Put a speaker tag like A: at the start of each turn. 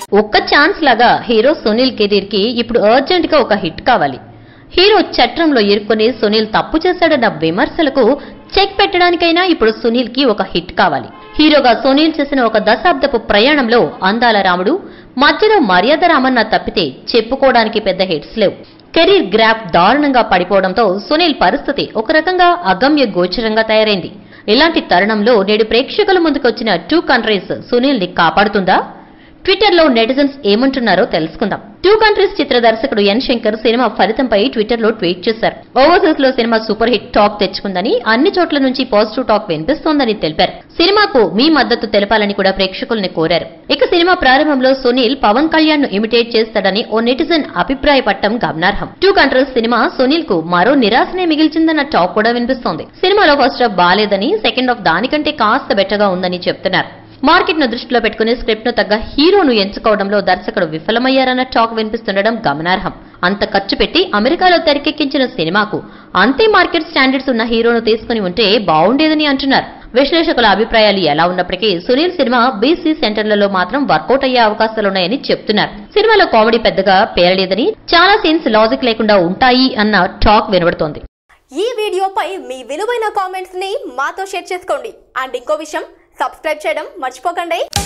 A: ఒక్క ఛాన్స్ లాగా hero Sunil career కి ఇప్పుడు అర్జెంట్ గా ఒక హిట్ కావాలి హీరో చట్రంలో ఇరుక్కుని సునీల్ తప్పు చేశాడన్న విమర్శలకు చెక్ పెట్టడానికైనా ఇప్పుడు సునీల్ కి ఒక హిట్ కావాలి హీరోగా సునీల్ చేసిన ఒక దశాబ్దపు ప్రయాణంలో అందాల రాముడు మధ్యలో మర్యాద రామన్న తప్పితే చెప్పుకోవడానికి పెద్ద హిట్స్ లేవు కెరీర్ గ్రాఫ్ దారుణంగా పడిపోవడంతో సునీల్ పరిస్థితి ఒక రకంగా అగమ్య గోచరంగా తయారైంది ఇలాంటి తరుణంలో నేడు ప్రేక్షకుల ముందుకొచ్చిన టూ కంట్రీస్ సునీల్ ని కాపాడుతుందా ట్విట్టర్ లో నెటిజన్స్ ఏమంటున్నారో తెలుసుకుందాం టూ కంట్రీస్ చిత్ర దర్శకుడు ఎన్ శంకర్ సినిమా ఫలితంపై ట్విట్టర్ లో ట్వీట్ చేశారు ఓవర్సీస్ లో సినిమా సూపర్ హిట్ టాక్ తెచ్చుకుందని అన్ని చోట్ల నుంచి పాజిటివ్ టాక్ వినిపిస్తోందని తెలిపారు సినిమాకు మీ మద్దతు తెలపాలని కూడా ప్రేక్షకుల్ని కోరారు ఇక సినిమా ప్రారంభంలో సునీల్ పవన్ కళ్యాణ్ ను ఇమిటేట్ చేస్తాడని ఓ నెటిజన్ అభిప్రాయపడటం గమనార్హం టూ కంట్రీస్ సినిమా సునీల్ కు మరో నిరాశనే మిగిల్చిందన్న టాక్ కూడా వినిపిస్తోంది సినిమాలో ఫస్ట్ హాఫ్ బాలేదని సెకండ్ హాఫ్ దానికంటే కాస్త బెటర్గా ఉందని చెప్తున్నారు మార్కెట్ ను దృష్టిలో పెట్టుకుని స్క్రిప్ట్ ను తగ్గ హీరోను ఎంచుకోవడంలో దర్శకుడు విఫలమయ్యారన్న టాక్ వినిపిస్తుండడం గమనార్హం అంత ఖర్చు పెట్టి అమెరికాలో తెరకెక్కించిన సినిమాకు అంతే మార్కెట్ స్టాండర్డ్స్ ఉన్న హీరోను తీసుకుని ఉంటే బాగుండేదని అంటున్నారు విశ్లేషకుల అభిప్రాయాలు ఎలా ఉన్నప్పటికీ సునీల్ సినిమా బీసీ సెంటర్లలో మాత్రం వర్కౌట్ అయ్యే అవకాశాలున్నాయని చెప్తున్నారు సినిమాలో కామెడీ పెద్దగా పేరలేదని చాలా సీన్స్ లాజిక్ లేకుండా ఉంటాయి అన్న టాక్ వినబడుతోంది
B: ఈ వీడియోపై మీ విలువైన కామెంట్స్ ని మాతో షేర్ చేసుకోండి అండ్ ఇంకో విషయం సబ్స్క్రైబ్ చేయడం మర్చిపోకండి